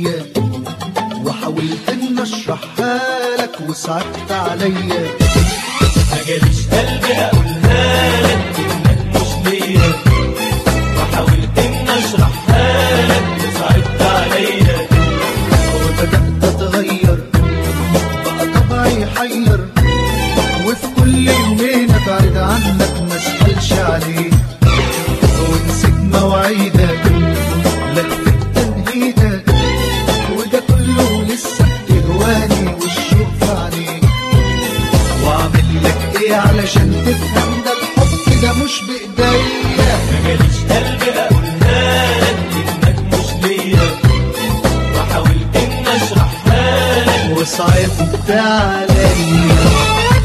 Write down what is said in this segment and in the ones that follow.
ليا وحاولت ان اشرحها لك وصعبت عليا ما جاليش قلبي اقولها لك انك مش ليا وحاولت ان اشرحها لك وصعبت عليا وبدأت اتغير بقى طبعي حير وفي كل يومين ابعد عنك ما اسألش عليك ونسيت مواعيدك لهفت تنهيدك وده كله لسه بتهواني والشوق في عينيك واعمل لك ايه علشان تفهم ده الحب ده مش بايديا ما جاليش قلبي اقولها لك انك مش ليا وحاولت ان اشرحها لك وصعبت عليا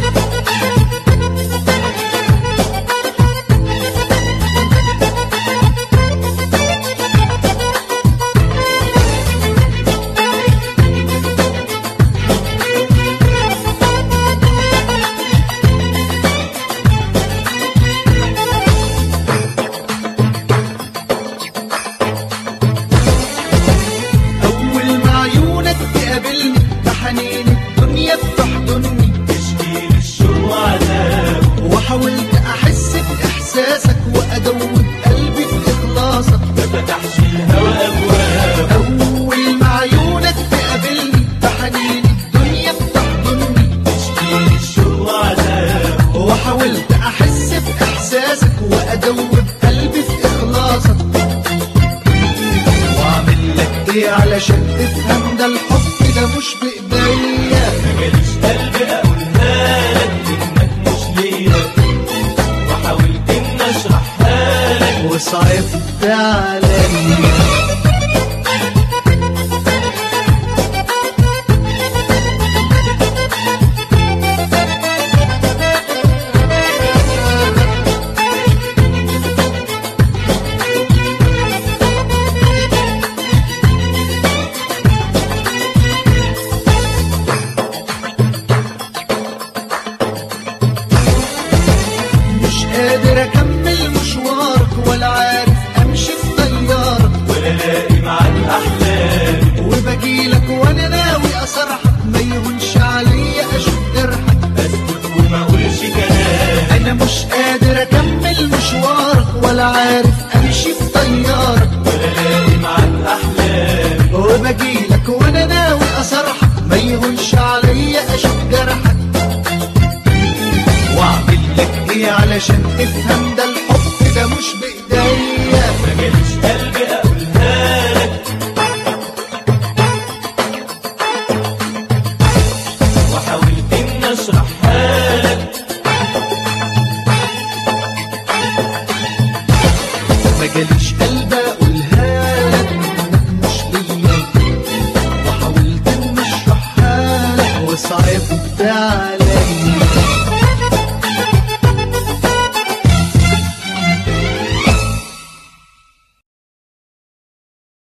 أول ما عيونك تقابلني بحنين الدنيا بتحضني تشكي للشوق وعذاب وحاولت أحس بإحساسك وأدوب قلبي في إخلاصك ما فتحش الهوى ابواب أول ما عيونك تقابلني بحنين الدنيا بتحضني تشكي للشوق وعذاب وحاولت أحس بإحساسك وأدوب قلبي في إخلاصك وأعمل لك إيه علشان تفهم ده الحب ده مش بإيديا ما جاليش قلبي اقولها لك انك مش ليا وحاولت ان اشرحها لك وصعبت عليا مش قادر اكمل مشوارك ولا عارف امشي في طيارك ولا لاقي معاك احلام وبجيلك وانا ناوي اصرحك ما يهونش عليا اشوف جرحك اسكت وما اقولش كلام انا مش قادر اكمل مشوارك ولا عارف امشي في طيارك ولا لاقي معاك احلام وبجيلك وانا ناوي اصرحك ما يهونش عليا اشوف جرحك واعمل لك ايه علشان تفهم ده الحب ده مش بايديا ما جاليش قلبي اقولها لك وحاولت ان اشرحها لك ما جاليش قلب اقولها لك انك مش ليا وحاولت ان اشرحها لك وصعبت عليا